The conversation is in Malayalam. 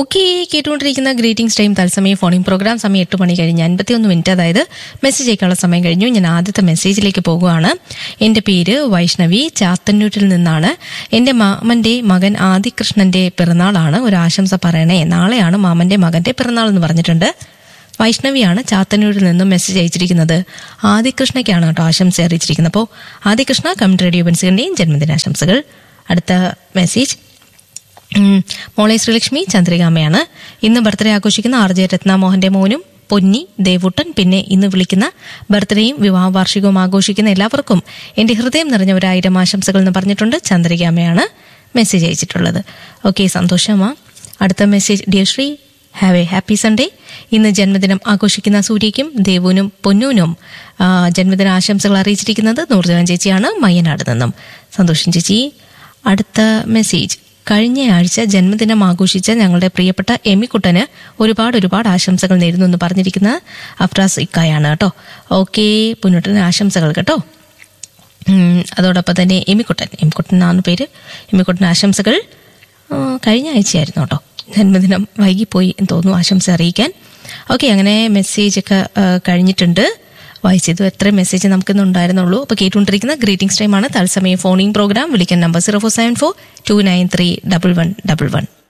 ഓക്കെ കേട്ടുകൊണ്ടിരിക്കുന്ന ഗ്രീറ്റിംഗ്സ് ടൈം തത്സമയം ഫോണിംഗ് പ്രോഗ്രാം സമയം എട്ട് മണി കഴിഞ്ഞ് അൻപത്തിയൊന്ന് മിനിറ്റ് അതായത് മെസ്സേജ് അയക്കാനുള്ള സമയം കഴിഞ്ഞു ഞാൻ ആദ്യത്തെ മെസ്സേജിലേക്ക് പോകുകയാണ് എൻ്റെ പേര് വൈഷ്ണവി ചാത്തന്നൂരിൽ നിന്നാണ് എൻ്റെ മാമൻ്റെ മകൻ ആദികൃഷ്ണന്റെ പിറന്നാളാണ് ഒരു ആശംസ പറയണേ നാളെയാണ് മാമൻ്റെ മകൻ്റെ പിറന്നാൾ എന്ന് പറഞ്ഞിട്ടുണ്ട് വൈഷ്ണവിയാണ് ചാത്തന്നൂരിൽ നിന്നും മെസ്സേജ് അയച്ചിരിക്കുന്നത് ആദികൃഷ്ണയ്ക്കാണ് കേട്ടോ ആശംസ അറിയിച്ചിരിക്കുന്നത് അപ്പോൾ ആദികൃഷ്ണ കമന്റ് റേഡിയോ ബൻസികന്റെയും ജന്മദിനാശംസകൾ അടുത്ത മെസ്സേജ് ഉം, മോളെ ശ്രീലക്ഷ്മി ചന്ദ്രികാമ്മയാണ് ഇന്ന് ബർത്ത്ഡേ ആഘോഷിക്കുന്ന ആർ ജെ രത്നാമോഹന്റെ മോനും പൊന്നി ദേവുട്ടൻ പിന്നെ ഇന്ന് വിളിക്കുന്ന ബർത്ത്ഡേയും വിവാഹ വാർഷികവും ആഘോഷിക്കുന്ന എല്ലാവർക്കും എന്റെ ഹൃദയം നിറഞ്ഞ ഒരായിരം ആശംസകൾ എന്ന് പറഞ്ഞിട്ടുണ്ട് ചന്ദ്രികാമ്മയാണ് മെസ്സേജ് അയച്ചിട്ടുള്ളത് ഓക്കെ സന്തോഷമാ അടുത്ത message dear Sree have a happy Sunday ഇന്ന് ജന്മദിനം ആഘോഷിക്കുന്ന സൂര്യയ്ക്കും ദേവുനും പൊന്നൂനും ആ, ജന്മദിന ആശംസകൾ അറിയിച്ചിരിക്കുന്നത് നൂർജഹാൻ ചേച്ചിയാണ് മയ്യനാട് നിന്നും സന്തോഷം ചേച്ചി അടുത്ത മെസ്സേജ് കഴിഞ്ഞ ആഴ്ച ജന്മദിനം ആഘോഷിച്ച ഞങ്ങളുടെ പ്രിയപ്പെട്ട എമിക്കുട്ടന് ഒരുപാട് ഒരുപാട് ആശംസകൾ നേരുന്നു എന്ന് പറഞ്ഞിരിക്കുന്ന അഫ്രാസ് ഇക്കായാണ് കേട്ടോ ഓക്കെ പുന്നുട്ടന് ആശംസകൾ കേട്ടോ ഉം, അതോടൊപ്പം തന്നെ എമിക്കുട്ടൻ എമിക്കുട്ടൻ എന്നാണ് പേര് എമിക്കുട്ടൻ ആശംസകൾ ആ, കഴിഞ്ഞ ആഴ്ചയായിരുന്നു കേട്ടോ ജന്മദിനം വൈകിപ്പോയി എന്ന് തോന്നുന്നു ആശംസ അറിയിക്കാൻ ഓക്കെ അങ്ങനെ മെസ്സേജ് ഒക്കെ ആ, കഴിഞ്ഞിട്ടുണ്ട് വായിച്ചത് എത്ര മെസ്സേജ് നമുക്കിന്ന് ഉണ്ടായിരുന്നുള്ളൂ അപ്പോൾ കേട്ടുകൊണ്ടിരിക്കുന്ന ഗ്രീറ്റിംഗ്സ് ടൈമാണ് തത്സമയം ഫോണിംഗ് പ്രോഗ്രാം വിളിക്കാൻ number zero four seven four two nine three double one double one